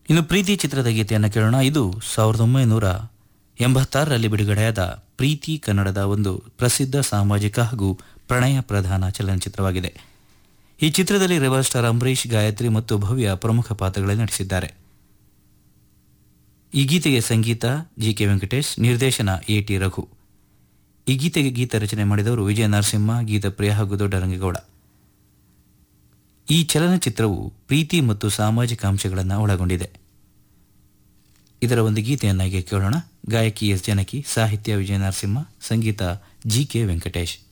ಇನ್ನು ಪ್ರೀತಿ ಚಿತ್ರದ ಗೀತೆಯನ್ನು ಕೇಳೋಣ ಇದು ಸಾವಿರದ ಒಂಬೈನೂರ ಎಂಬತ್ತಾರರಲ್ಲಿ ಬಿಡುಗಡೆಯಾದ ಪ್ರೀತಿ ಕನ್ನಡದ ಒಂದು ಪ್ರಸಿದ್ಧ ಸಾಮಾಜಿಕ ಹಾಗೂ ಪ್ರಣಯ ಪ್ರಧಾನ ಚಲನಚಿತ್ರವಾಗಿದೆ ಈ ಚಿತ್ರದಲ್ಲಿ ರೆಬಲ್ ಸ್ಟಾರ್ ಅಂಬರೀಷ್ ಗಾಯತ್ರಿ ಮತ್ತು ಭವ್ಯ ಪ್ರಮುಖ ಪಾತ್ರಗಳಲ್ಲಿ ನಟಿಸಿದ್ದಾರೆ ಈ ಗೀತೆಗೆ ಸಂಗೀತ ಜಿ ಕೆ ವೆಂಕಟೇಶ್ ನಿರ್ದೇಶನ ಎ ಟಿ ರಘು ಈ ಗೀತೆಗೆ ಗೀತ ರಚನೆ ಮಾಡಿದವರು ವಿಜಯ ನರಸಿಂಹ ಗೀತಪ್ರಿಯ ಹಾಗೂ ದೊಡ್ಡರಂಗೇಗೌಡ ಈ ಚಲನಚಿತ್ರವು ಪ್ರೀತಿ ಮತ್ತು ಸಾಮಾಜಿಕ ಅಂಶಗಳನ್ನು ಒಳಗೊಂಡಿದೆ ಇದರ ಒಂದು ಗೀತೆಯನ್ನಾಗಿ ಕೇಳೋಣ ಗಾಯಕಿ ಎಸ್ ಜನಕಿ ಸಾಹಿತ್ಯ ವಿಜಯ ನರಸಿಂಹ ಸಂಗೀತ ಜಿ ಕೆ ವೆಂಕಟೇಶ್